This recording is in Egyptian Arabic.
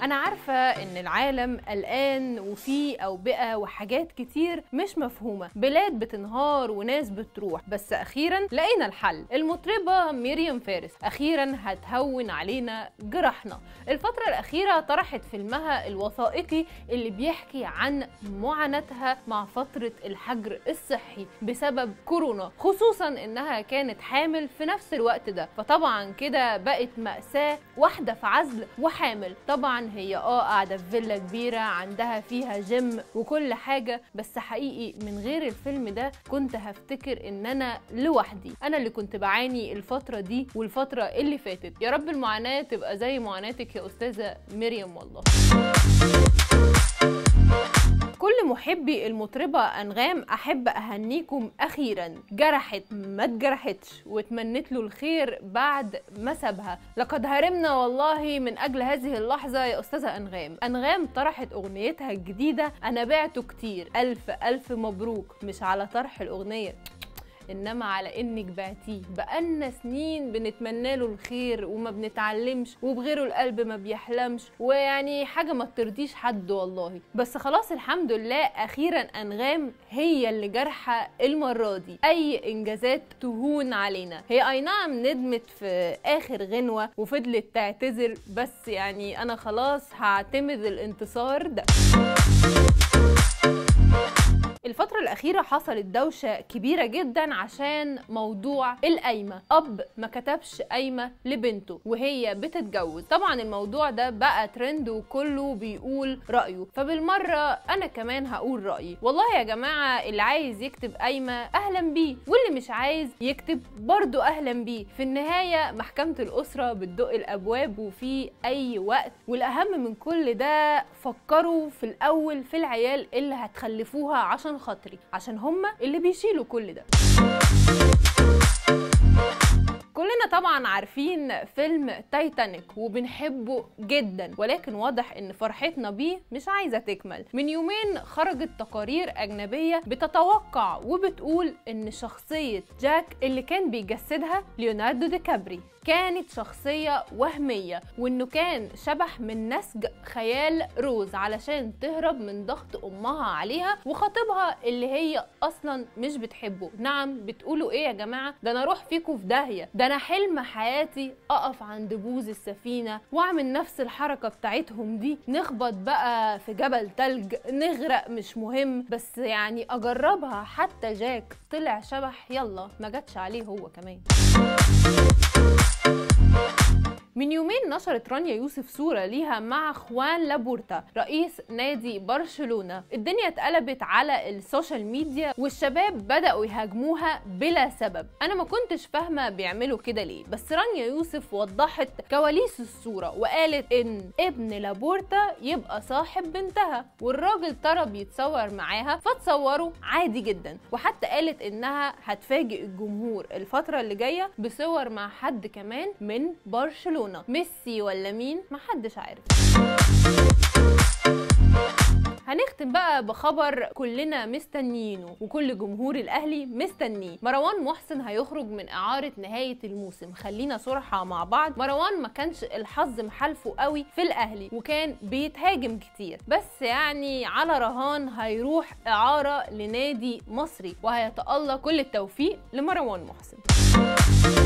انا عارفه ان العالم قلقان وفيه اوبئه وحاجات كتير مش مفهومه بلاد بتنهار وناس بتروح بس اخيرا لقينا الحل المطربه ميريام فارس اخيرا هتهون علينا جرحنا الفتره الاخيره طرحت فيلمها الوثائقي اللي بيحكي عن معاناتها مع فتره الحجر الصحي بسبب كورونا خصوصا انها كانت حامل في نفس الوقت ده فطبعا كده بقت مأساة واحدة في عزل وحامل طبعا هي اه قاعدة في فيلا كبيرة عندها فيها جيم وكل حاجة بس حقيقي من غير الفيلم ده كنت هفتكر ان انا لوحدي انا اللي كنت بعاني الفترة دي والفترة اللي فاتت يا رب المعاناة تبقى زي معاناتك يا استاذة مريم والله كل محبي المطربة أنغام أحب أهنيكم أخيرا جرحت ما اتجرحتش واتمنت له الخير بعد ما سابها لقد هرمنا والله من أجل هذه اللحظة يا أستاذة أنغام أنغام طرحت أغنيتها الجديدة أنا بعته كتير ألف ألف مبروك مش على طرح الأغنية انما على انك بعتيه بقالنا سنين بنتمنى له الخير وما بنتعلمش وبغيره القلب ما بيحلمش ويعني حاجه ما ترضيش حد والله بس خلاص الحمد لله اخيرا انغام هي اللي جارحه المره دي اي انجازات تهون علينا هي اي نعم ندمت في اخر غنوه وفضلت تعتذر بس يعني انا خلاص هعتمد الانتصار ده الفترة الأخيرة حصلت دوشة كبيرة جدا عشان موضوع القايمة أب ما كتبش قايمة لبنته وهي بتتجوز طبعا الموضوع ده بقى ترند وكله بيقول رأيه فبالمرة أنا كمان هقول رأيي والله يا جماعة اللي عايز يكتب قايمة أهلا بيه واللي مش عايز يكتب برضه أهلا بيه في النهاية محكمة الأسرة بتدق الأبواب وفي أي وقت والأهم من كل ده فكروا في الأول في العيال اللي هتخلفوها عشان خاطري عشان هما اللي بيشيلوا كل ده كلنا طبعا عارفين فيلم تايتانيك وبنحبه جدا ولكن واضح ان فرحتنا بيه مش عايزه تكمل من يومين خرجت تقارير اجنبيه بتتوقع وبتقول ان شخصيه جاك اللي كان بيجسدها ليوناردو دي كابري كانت شخصية وهمية وانه كان شبح من نسج خيال روز علشان تهرب من ضغط امها عليها وخطيبها اللي هي اصلا مش بتحبه نعم بتقولوا ايه يا جماعة ده انا اروح فيكم في داهية ده انا حلم حياتي اقف عند بوز السفينة واعمل نفس الحركة بتاعتهم دي نخبط بقى في جبل تلج نغرق مش مهم بس يعني اجربها حتى جاك طلع شبح يلا ما جاتش عليه هو كمان من يومين نشرت رانيا يوسف صورة ليها مع خوان لابورتا رئيس نادي برشلونة الدنيا اتقلبت على السوشيال ميديا والشباب بدأوا يهاجموها بلا سبب أنا ما كنتش فاهمة بيعملوا كده ليه بس رانيا يوسف وضحت كواليس الصورة وقالت إن ابن لابورتا يبقى صاحب بنتها والراجل طلب يتصور معاها فتصوروا عادي جدا وحتى قالت إنها هتفاجئ الجمهور الفترة اللي جاية بصور مع حد كمان من برشلونة ميسي ولا مين محدش عارف هنختم بقى بخبر كلنا مستنيينه وكل جمهور الاهلي مستنيه مروان محسن هيخرج من اعاره نهايه الموسم خلينا صراحه مع بعض مروان ما كانش الحظ محالفه قوي في الاهلي وكان بيتهاجم كتير بس يعني على رهان هيروح اعاره لنادي مصري وهيتالق كل التوفيق لمروان محسن